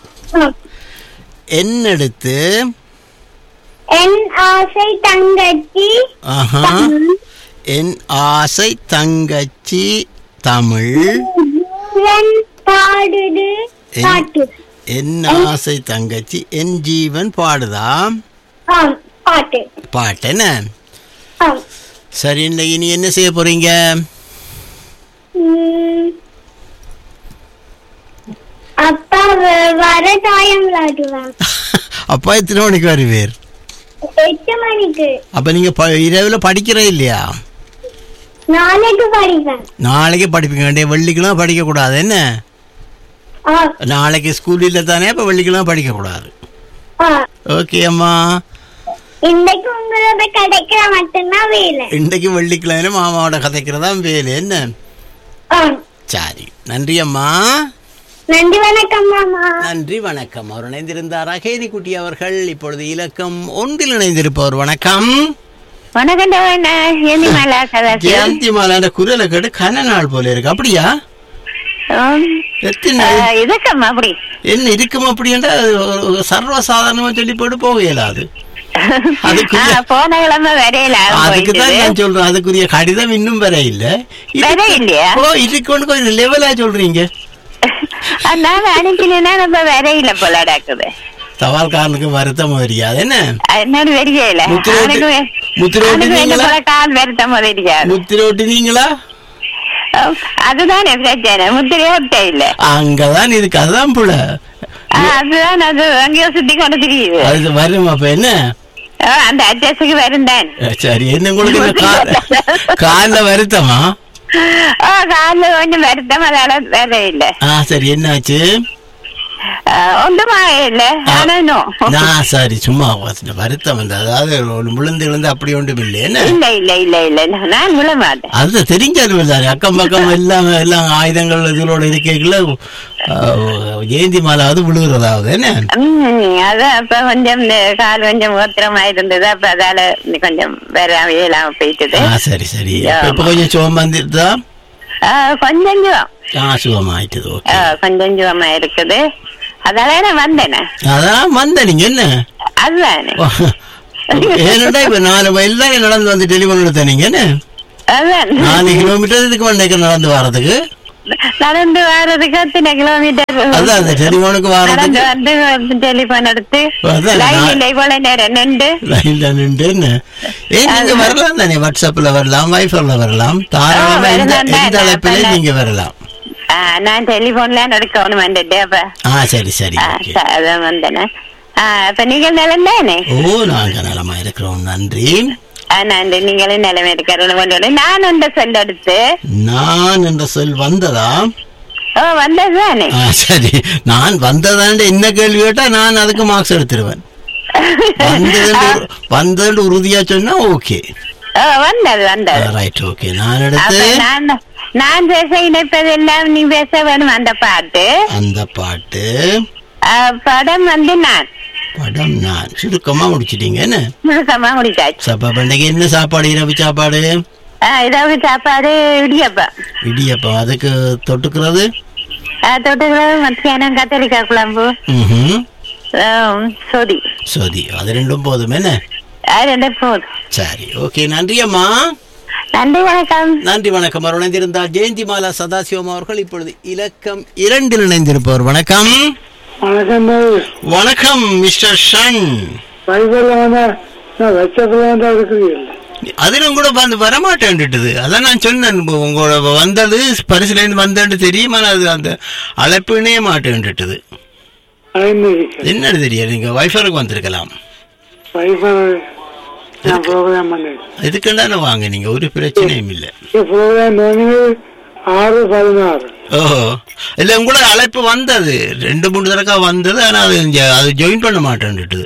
என்ன எடுத்து என் ஆசை தங்கச்சி ஆஹா என் ஆசை தங்கச்சி தமிழ் ஜீவன் பாடுது என்- பாட்டு என் ஆசை தங்கச்சி என் ஜீவன் பாடுதா ஆம் பாட்டு பாட்டு என்ன ஆம் சரி இன்னைக்கு நீ என்ன செய்ய போறீங்க ம். அப்பா வ- வர தாயம் விளையாடுவான் அப்பா எத்தனை மணிக்கு வருவீர் எட்டு மணிக்கு அப்ப நீங்க ப- இரவுல படிக்கிறே இல்லையா நாளைக்கு படிப்பேன் நாளைக்கு படிப்பீங்க வேண்டிய வெள்ளிக்கிழமை படிக்க கூடாது என்ன ஆ, நாளைக்கு ஸ்கூல் இல்லை தானே அப்ப வெள்ளிக்கிழமை படிக்க கூடாது ஆ. ஓகே அம்மா இன்னைக்கு உங்களோட கிடைக்கிற மட்டும்தான் வேலை இன்றைக்கு வெள்ளிக்கிழமை மாமாவோட கதைக்கிறதா வேலை என்ன ஆ. சரி நன்றி அம்மா நன்றி வணக்கம் மாமா நன்றி வணக்கம் அவர் இணைந்திருந்தார் அகேதி குட்டி அவர்கள் இப்பொழுது இலக்கம் ஒன்றில் இணைந்திருப்பவர் வணக்கம் வணக்கம் ஏந்திமலா சதாசிவம் ஜெயந்தி மாலாண்ட குரலை கேட்டு கன நாள் போல இருக்கு அப்படியா ஆம். எத்தனை இதுக்கம்மா அப்படி என்ன இருக்கும் அப்படின்னா சர்வ சாதாரணமா சொல்லி போட்டு போக இயலாது அதுக்குரிய- ஆ, போன கிழமை வரையில அதுக்கு தான் நான் சொல்றேன் அதுக்குரிய கடிதம் இன்னும் வர இல்ல வர இல்லையா? ஓ இதுக்கு கொஞ்சம் லெவலா சொல்றீங்க நான் அனுப்பினா நம்ம வரையில போல நடக்குது தபால்காரனுக்கு வருத்தம் தெரியாது என்ன என்னோட வெறியில முத்திரை முத்திரை ஓட்டினீங்களா கால் வருத்தம் தெரியாது முத்திரை ஓட்டினீங்களா அதுதானே பிரச்சனை முத்திரையே விட்ட இல்ல அங்கதான் இதுக்கு அதுதான் புல ஆ, அதுதான் அது அங்கேயோ சுத்தி கொண்டு தெரியுது அது வரும் அப்ப என்ன அந்த அட்ரஸுக்கு வரும் தான் அஹ் சரி என்ன உங்களுக்கு இந்த கா- கால்ல வருத்தமா ஓ கால கொஞ்சம் வருத்தம் அதால வேற இல்ல ஆ சரி என்னாச்சு ஆ, ஒன்றுமா இல்ல ஆனா இன்னும் நான் சரி சும்மா வ- வருத்தம் வந்து அதாவது ஒரு விழுந்து விழுந்து அப்படி ஒன்றும் இல்லை என்ன இல்ல இல்ல இல்ல இல்ல நான் விழ மாட்டேன் அது தெரிஞ்சது சார் அக்கம் பக்கம் எல்லாம் எல்லாம் ஆயுதங்கள் இதோட இருக்கைகள ஜெயந்தி மாலாவது விழுகிறதாவது என்ன ம், அதான் அப்ப கொஞ்சம் இந்த கால் கொஞ்சம் ஓத்திரமா இருந்தது அப்ப அதால கொஞ்சம் வேற இயலாம போயிட்டது ஆ சரி சரி இப்ப இப்ப கொஞ்சம் சுகம் வந்துட்டுதா ஆ, கொஞ்சம் ஜுவம். ஆ சுகம் ஆயிட்டது ஓகே ஆ, கொஞ்சம் ஜுவமா இருக்குது அதால நான் வந்தேனே அதான் வந்த நீங்க என்ன அதுதானே ஏன்னடா இப்ப நாலு மைல் தான் நடந்து வந்து டெலிஃபோன் எடுத்த நீங்க என்ன அதான் நாலு கிலோமீட்டர் இதுக்கு வந்தேக்க நடந்து வர்றதுக்கு நடந்து வர்றதுக்கு எத்தனை கிலோமீட்டர் அதான் அந்த டெலிஃபோனுக்கு நடந்து வர்றதுக்கு வந்து டெலிபோன் எடுத்து அதான் லைன் நான்- இல்லை போல நேரம் நின்று லைன்ல நின்று என்ன ஏ நீங்க வரலாம் தானே வாட்ஸ்அப்ல வரலாம் வைஃபர்ல வரலாம் தாராளமா ஆ, எந்த வரலாம் எந்த தான். அழைப்பிலே அப்ப நீங்க வரலாம் ஆ, நான் டெலிபோன்ல எடுக்கணும் வந்துட்டு அப்ப ஆ சரி சரி ஆ, ஓகே ச- அதான் வந்தேனே ஆ, அப்ப நீங்கள் நிலம் தானே ஓ நாங்க நலமா இருக்கிறோம் நன்றி ஆ, நன்றி நீங்களும் நிலம் இருக்கிறது கொண்டு நான் அந்த சொல்ல எடுத்து நான் என்ற சொல் வந்ததா ஓ வந்தது தானே ஆ சரி நான் வந்ததாண்டு என்ன கேள்வி கேட்டா நான் அதுக்கு மார்க்ஸ் எடுத்துருவேன் வந்ததுன்னு வந்ததுன்னு உறுதியா சொன்னா ஓகே ஓ வந்தது வந்தது ரைட் ஓகே நான் அப்ப எடுத்து நான் நான் பேச இணைப்பதெல்லாம் நீ பேச வேணும் அந்த பாட்டு அந்த பாட்டு ஆ, படம் வந்து நான் படம் நான் சுருக்கமா முடிச்சிட்டீங்க என்ன முழுக்கமா முடிச்சாச்சு சப்பா பண்டிகை என்ன சாப்பாடு இரவு சாப்பாடு ஆ, இதாவது சாப்பாடு இடியப்பா இடியப்பம் அதுக்கு தொட்டுக்கிறது தொட்டுக்கிறது மத்தியானம் கத்தரிக்காய் குழம்பு ம்ஹும். ஆம், சொதி சரி அது ரெண்டும் போதும் என்ன அது ரெண்டு போதும் சரி ஓகே நன்றி அம்மா நன்றி வணக்கம் நன்றி வணக்கம் அவர் இணைந்திருந்தார் ஜெயந்தி மாலா சதாசிவம் அவர்கள் இப்பொழுது இலக்கம் இரண்டில் இணைந்திருப்பவர் வணக்கம் வணக்கம் வணக்கம் மிஸ்டர் ஷன் பைபிள்ல வந்து நான் வெச்சப்பில் வந்து இருக்கிறீர்கள் அதிலும் கூட வந்து வரமாட்டேன்ட்டுது அதான் நான் சொன்னேன் உங்க- உங்களோட வந்தது பரிசுலேருந்து வந்தேன்னு தெரியும் ஆனா அது அந்த அழைப்புனே மாட்டேன்ட்டுது என்னன்னு தெரியாது நீங்க வைஃபருக்கு வந்திருக்கலாம் பைபிள் நான் ப்ரோக்ராம் பண்ணேன் இதுக்குண்டான வாங்க நீங்க ஒரு பிரச்சனையும் இல்லை ப்ரோக்ராம் பண்ணினது ஆறு பதினாறு ஓஹோ இல்ல உங்களோட அழைப்பு வந்தது ரெண்டு மூணு தடக்கா வந்தது ஆனா அது இங்க- அது ஜாயின் பண்ண மாட்டேன்ட்டுது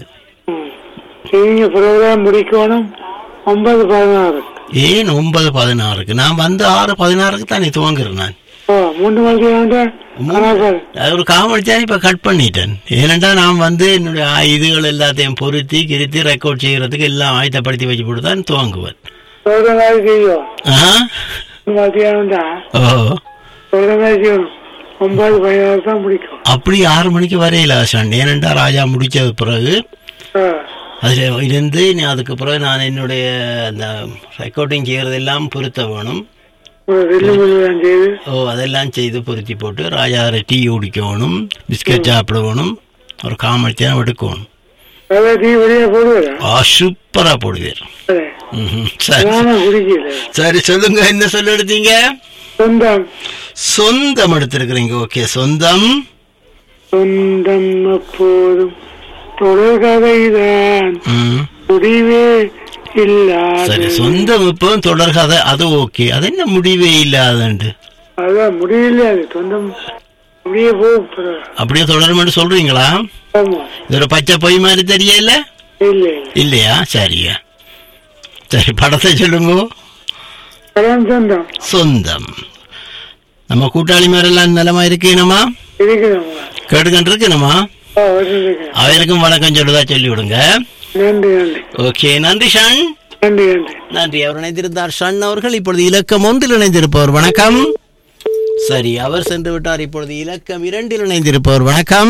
நீங்க ப்ரோக்ராம் முடிக்கணும் ஒன்பது பதினாறு ஏன் ஒன்பது பதினாறுக்கு நான் வந்து ஆறு பதினாறுக்கு தானே துவங்குறேன் நான் ஓ மூணு மணிக்கு வந்து கணக்கு அது ஒரு காமெடிச்சான் இப்ப கட் பண்ணிட்டேன் ஏனென்றா நான் வந்து என்னுடைய இதுகள் எல்லாத்தையும் பொருத்தி கிருத்தி ரெக்கார்ட் செய்யறதுக்கு எல்லாம் ஆயத்தப்படுத்தி வச்சு போட்டு தான் துவங்குவேன் சொல்ற மாதிரி செய்யும் ஆஹா. மூணு மத்தியானம் தான் ஓ சொல்ற மாதிரி செய்யணும் ஒன்பது பதினாறு தான் முடிக்கும் அப்படி ஆறு மணிக்கு வரையில ஆசான் ஏனென்றா ராஜா முடிச்சது பிறகு ஆ, அதில் இருந்து நீ அதுக்கு பிறகு நான் என்னுடைய அந்த ரெக்கார்டிங் செய்யறதெல்லாம் பொருத்த வேணும் ஒரு வெள்ளி மணி தான் செய்து ஓ அதெல்லாம் செய்து பொருத்தி போட்டு ராஜா டீ குடிக்கணும் பிஸ்கட் சாப்பிடணும் ஒரு காமெடிச்சான் எடுக்கணும் அதான் டீ வெளியே போடுவேன் ஆ சூப்பரா போடுவீர் ம்ஹும். சரி நானும் குடிக்கல சரி சொல்லுங்க என்ன சொல்ல எடுத்தீங்க சொந்தம் சொந்தம் எடுத்திருக்கிறீங்க ஓகே சொந்தம் சொந்தம் அப்போதும் தொடர்கதைதான் ம். முடிவே இல்லாத சரி சொந்தம் இப்போ தொடர்கதை அது ஓகே அது என்ன முடிவே இல்லாதண்டு அதான் முடியல அது சொந்தம் முடிய போகும் பிறகு. அப்படியே தொடருமென்று சொல்றீங்களா ஆமா இது ஒரு பச்சை பொய் மாதிரி தெரியல இல்ல இல்லையா சரியா சரி படத்தை சொல்லுங்க படம் சொந்தம் சொந்தம் நம்ம கூட்டாளி மேரெல்லாம் நலமா இருக்கேனமா இருக்குதம்மா கேட்டுக்கிட்டு இருக்கணுமா ஆ வச்சிருக்கேன் அவருக்கும் வணக்கம் சொல்லுதா சொல்லி விடுங்க நன்றி நன்றி ஓகே நன்றி ஷன் நன்றி நன்றி நன்றி அவர் இணைந்திருந்தார் ஷன் அவர்கள் இப்பொழுது இலக்கம் ஒன்றில் இணைந்திருப்பவர் வணக்கம் சரி அவர் சென்று விட்டார் இப்பொழுது இலக்கம் இரண்டில் இணைந்திருப்பவர் வணக்கம்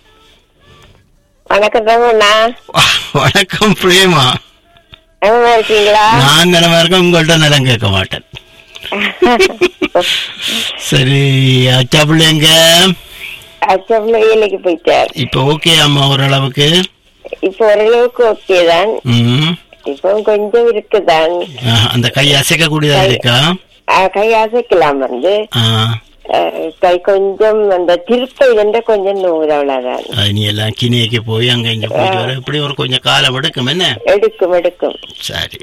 வணக்கம் ரமண்ணா வணக்கம் பிரேமா நல்லா இருக்கீங்களா நான் நிலமா இருக்கேன் உங்கள்ட்ட நிலம் கேட்க மாட்டேன் சரி அச்சா பிள்ளைங்க அச்சம்ல வேலைக்கு போயிட்டார் இப்ப ஓகே அம்மா ஓரளவுக்கு இப்போ ஓரளவுக்கு ஓகே தான் ம். இப்போ கொஞ்சம் இருக்குதான் ஆஹ், அந்த கை அசைக்க கூடியதா இருக்கா அஹ், கை அசைக்கலாம் வந்து ஆ, அஹ், கை கொஞ்சம் அந்த திருப்பை வந்து கொஞ்சம் நூறு அவ்வளவுதான் அது நீ எல்லாம் கிணியக்கு போய் அங்க இங்க போயிட்டு வர இப்படி ஒரு கொஞ்சம் காலம் எடுக்கும் என்ன எடுக்கும் எடுக்கும் சரி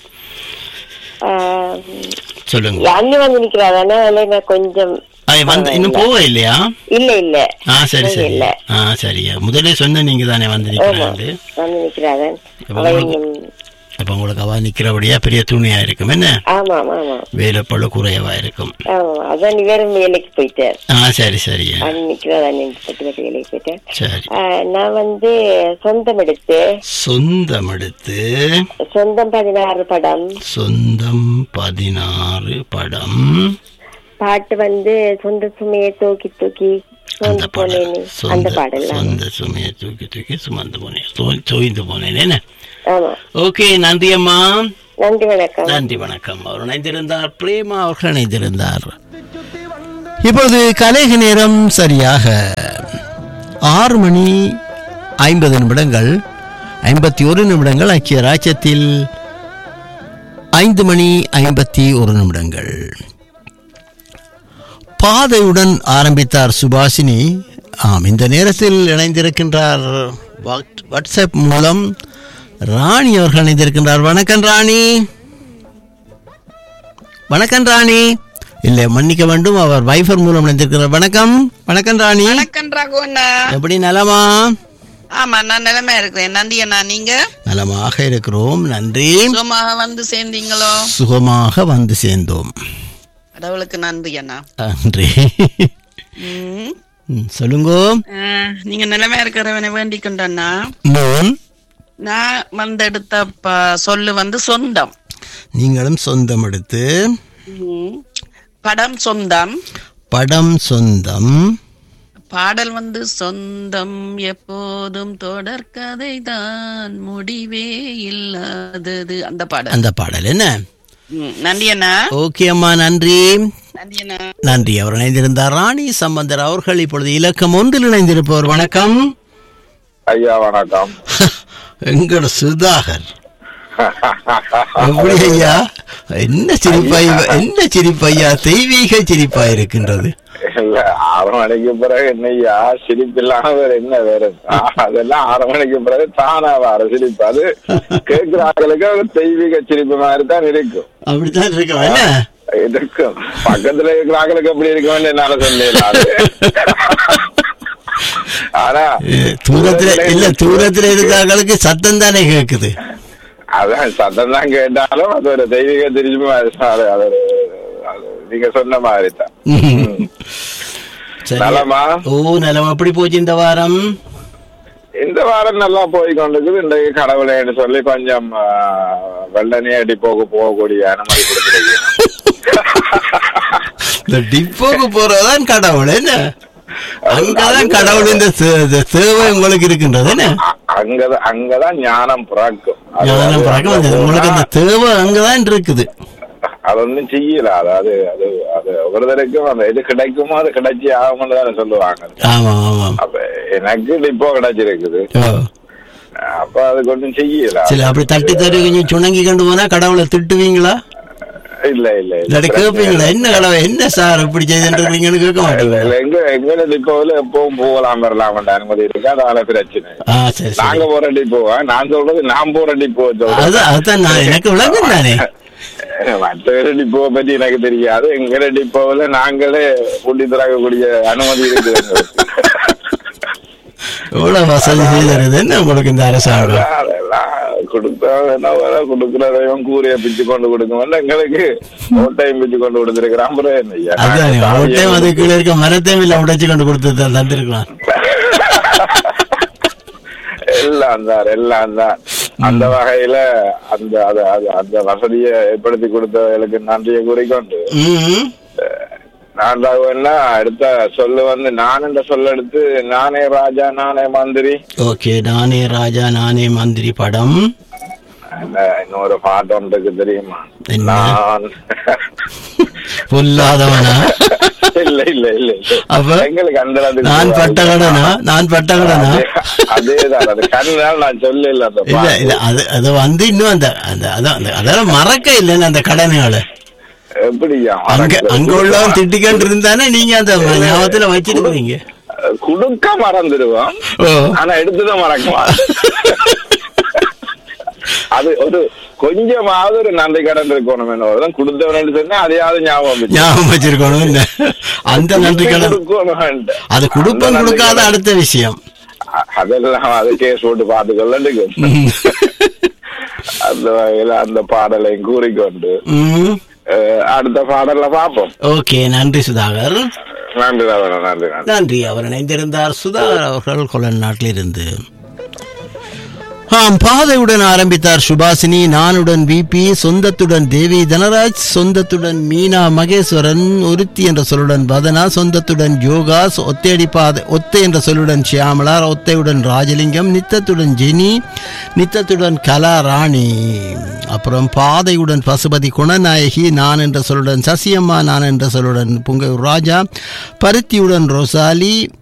அஹ், சொல்லுங்க அண்ணி வந்து நிக்கிறாதானே அதுல நான் கொஞ்சம் அது வந்து இன்னும் போக இல்லையா இல்ல இல்ல ஆ சரி சரி இல்ல ஆ சரியா முதல்ல சொன்ன நீங்க தானே வந்து நிக்கிறாங்க வந்து நிக்கிறாதான் அப்ப அவ உங்களுக்கு- இன்னும் அப்ப உங்களுக்கு அவ நிக்கிறபடியா பெரிய துணியா இருக்கும் என்ன ஆமா ஆமா ஆமா வேலைப்பழு குறையவா இருக்கும் ஆமா அதான் நீ வேற வேலைக்கு போயிட்டார் ஆ சரி சரியா அண்ணி நிக்கிறதா நீ பட்டு பட்டு வேலைக்கு போயிட்டேன் சரி ஆஹ் நான் வந்து சொந்தம் எடுத்து சொந்தம் எடுத்து சொந்தம் பதினாறு படம் சொந்தம் பதினாறு படம் பாட்டு வந்து சொந்த சுமையை தூக்கி தூக்கி அந்த சோர்ந்து பாடல் போனேனே அந்த சொந்த பாடல் சொந்த சுமையை தூக்கி தூக்கி சுமந்து போனேன் சோ- சோய்ந்து போனேன் என்ன ஆமா ஓகே நன்றி அம்மா நன்றி வணக்கம் நன்றி வணக்கம் அவர் இணைந்திருந்தார் பிரேமா அவர்கள் இணைந்திருந்தார் இப்பொழுது கலேக நேரம் சரியாக ஆறு மணி ஐம்பது நிமிடங்கள் ஐம்பத்தி ஒரு நிமிடங்கள் ஐக்கிய ராஜ்யத்தில் ஐந்து மணி ஐம்பத்தி ஒரு நிமிடங்கள் பாதையுடன் ஆரம்பித்தார் சுபாஷினி ஆம் இந்த நேரத்தில் இணைந்திருக்கின்றார் வாட்- வாட்ஸ்அப் மூலம் ராணி அவர்கள் இணைந்திருக்கின்றார் வணக்கம் ராணி வணக்கம் ராணி இல்லை மன்னிக்க வேண்டும் அவர் வைஃபர் மூலம் இணைந்திருக்கிறார் வணக்கம் வணக்கம் ராணி வணக்கம் ரகுவண்ணா எப்படி நலமா ஆமா நான் நிலைமை இருக்கிறேன் நந்தி அண்ணா நீங்க நலமாக இருக்கிறோம் நன்றி சுகமாக வந்து சேர்ந்தீங்களோ சுகமாக வந்து சேர்ந்தோம் கடவுளுக்கு நன்றி அண்ணா நன்றி ம். ம், சொல்லுங்க அஹ், நீங்க நிலைமை இருக்கிறவனை வேண்டிக் கொண்டண்ணா நான் நான் வந்து எடுத்த ப- சொல்லு வந்து சொந்தம் நீங்களும் சொந்தம் எடுத்து ம். படம் சொந்தம் படம் சொந்தம் பாடல் வந்து சொந்தம் எப்போதும் தொடர்கதை தான் முடிவே இல்லாதது அந்த பாடல் அந்த பாடல் என்ன ம், நன்றி அண்ணா ஓகே அம்மா நன்றி நன்றி அண்ணா நன்றி அவர் இணைந்திருந்தார் ராணி சம்பந்தர் அவர்கள் இப்பொழுது இலக்கம் ஒன்றில் இணைந்திருப்பவர் வணக்கம் ஐயா வணக்கம் எங்கட சுதாகர் எப்படி ஐயா என்ன சிரிப்பாய் என்ன சிரிப்பையா தெய்வீக சிரிப்பா இருக்கின்றது இல்ல ஆறு மணிக்கு பிறகு என்னய்யா சிரிப்பு இல்லாம வேற என்ன வேற அதெல்லாம் ஆறு மணிக்கு பிறகு தானா வர சிரிப்பு அது கேட்கிறாங்களுக்கு ஒரு தெய்வீக சிரிப்பு மாதிரி தான் இருக்கும் அப்படித்தான் இருக்கா என்ன இருக்கும் பக்கத்துல இருக்கிறாங்களுக்கு எப்படி இருக்கும்னு என்னால சொல்லல ஆனா அஹ், தூரத்துல இல்ல தூரத்துல இருக்கிறவங்களுக்கு சத்தம் தானே கேக்குது அதான் சத்தம் தான் கேட்டாலும் அது ஒரு தெய்வீக திருச்சி மாதிரி தான். அது அது ஒரு அது நீங்க சொன்ன மாதிரி தான் சரி. நலமா? ஓ நலம் எப்படி போச்சு இந்த வாரம் இந்த வாரம் நல்லா போய் கொண்டிருக்குது இன்றைக்கு கடவுளேன்னு சொல்லி கொஞ்சம் ஆ, வெள்ளனே அடி போக போகக்கூடிய அனுமதி கொடுத்துருக்கு இந்த டிப்போக்கு போறதான் கடவுள் என்ன அங்கதான் கடவுள் இந்த சே- இந்த சேவை உங்களுக்கு இருக்கின்றது என்ன அங்கதான் அங்கதான் ஞானம் பிறக்கும் அது- ஞானம் பிறக்க வந்தது. உங்களுக்கு அந்த தேவை அங்கதான் இருக்குது அது ஒண்ணும் செய்யல அதாவது அது அது ஒருத்தருக்கும் அந்த இது கிடைக்குமோ அது கிடைச்சி ஆகும்னு தானே சொல்லுவாங்க ஆமா ஆமா அப்ப எனக்கு இப்போ கிடைச்சிருக்குது ஓ. அப்ப அதுக்கு ஒண்ணும் செய்யல சரி அப்படி தட்டி தட்டி கொஞ்சம் சுணங்கி கொண்டு போனா கடவுளை திட்டுவீங்களா இல்ல இல்ல இல்ல இல்லாட்டி கேட்பீங்களா என்ன கடவுள் என்ன சார் இப்படி செய்துன்றீங்கன்னு கேட்க இல்ல மாட்டீங்க இல்ல எங்க எங்க டிப்போல எப்பவும் போகலாம் வரலாம் அனுமதி இருக்கு அதனால பிரச்சனை ஆ சரி சரி நாங்க போற டிப்போவா நான் சொல்றது நான் போற டிப்போ அது அதான் நான் எனக்கு விளங்கும் தானே மற்ற டிப்போ பத்தி எனக்கு தெரியாது எங்க டிப்போல நாங்களே கூட்டி திறக்கக்கூடிய அனுமதி இருக்கு எங்களுக்கு. எவ்வளவு வசதி செய்தது என்ன உங்களுக்கு இந்த அரசாங்கம் அதெல்லாம் கொடுத்தா என்ன வர கொடுக்கிறதையும் கூரைய பிச்சு கொண்டு கொடுக்கும் எங்களுக்கு ஓட்டையும் பிச்சு கொண்டு கொடுத்திருக்கிறான் அப்புறம் என்ன ஐயா? அதானே ஓட்டையும் அது கீழே இருக்க மரத்தையும் இல்ல உடைச்சு கொண்டு கொடுத்து த- தந்திருக்கலாம் எல்லாம் தான் எல்லாம் தான் அந்த வகையில அந்த அது அது அந்த வசதியை ஏற்படுத்தி கொடுத்தவர்களுக்கு நன்றியை கூறிக்கொண்டு ம். நான் ராகவன்னா அடுத்த சொல்லு வந்து நான் என்ற சொல்ல எடுத்து நானே ராஜா நானே மந்திரி ஓகே நானே ராஜா நானே மந்திரி படம் அந்த இன்னொரு பாட்டு ஒன்றுக்கு தெரியுமா என்ன? நான் பொல்லாதவனா இல்ல இல்ல இல்ல இல்ல. அப்ப எங்களுக்கு அந்த அளவுக்கு நான் பட்ட கடனா நான் பட்ட கடனா அதே- அதேதான் அது கண்ணால் நான் சொல்லல அந்த இல்ல பாட்டு. இல்ல அது அது வந்து இன்னும் அந்த அந்த அதான் அந்த- அதெல்லாம் மறக்க இல்லைன்னு அந்த கடனையாள எப்படியா அங்க மறக்கிறது? அங்க உள்ளவன் திட்டிக்கிட்டு இருந்தானே நீங்க அந்த ஞாபகத்துல வச்சிருக்கீங்க குடுக்க மறந்துடுவோம் ஓ. ஆனா எடுத்துதான் மறக்குவான் அது ஒரு கொஞ்சமாவது ஒரு நன்றி கடன் இருக்கணும் என்ன கொடுத்தவன் சொன்னா அதையாவது ஞாபகம் வச்சுக்கணும். ஞாபகம் வச்சிருக்கணும் என்ன அந்த நன்றி கடன் கொடுக்கணும். அது கொடுப்பன் அந்த கொடுக்காத நன்றி அடுத்த விஷயம் அ- அதெல்லாம் அது கேஸ் போட்டு பார்த்துக்கொள்ளு அந்த வகையில அந்த பாடலை கூறிக்கொண்டு ம். அஹ், அடுத்த பாடல்ல பார்ப்போம் ஓகே நன்றி சுதாகர் நன்றி ராவணா, நன்றி நன்றி நன்றி அவர் இணைந்திருந்தார் சுதாகர் அவர்கள் கொலன் நாட்டிலிருந்து ஆம் பாதையுடன் ஆரம்பித்தார் சுபாசினி நானுடன் விபி சொந்தத்துடன் தேவி தனராஜ் சொந்தத்துடன் மீனா மகேஸ்வரன் ஒருத்தி என்ற சொல்லுடன் பதனா சொந்தத்துடன் யோகா ஒத்தையடி பாதை ஒத்தை என்ற சொல்லுடன் ஷியாமலா ஒத்தையுடன் ராஜலிங்கம் நித்தத்துடன் ஜெனி நித்தத்துடன் கலா ராணி அப்புறம் பாதையுடன் பசுபதி குணநாயகி நான் என்ற சொல்லுடன் சசியம்மா நான் என்ற சொல்லுடன் புங்கையூர் ராஜா பருத்தியுடன் ரோசாலி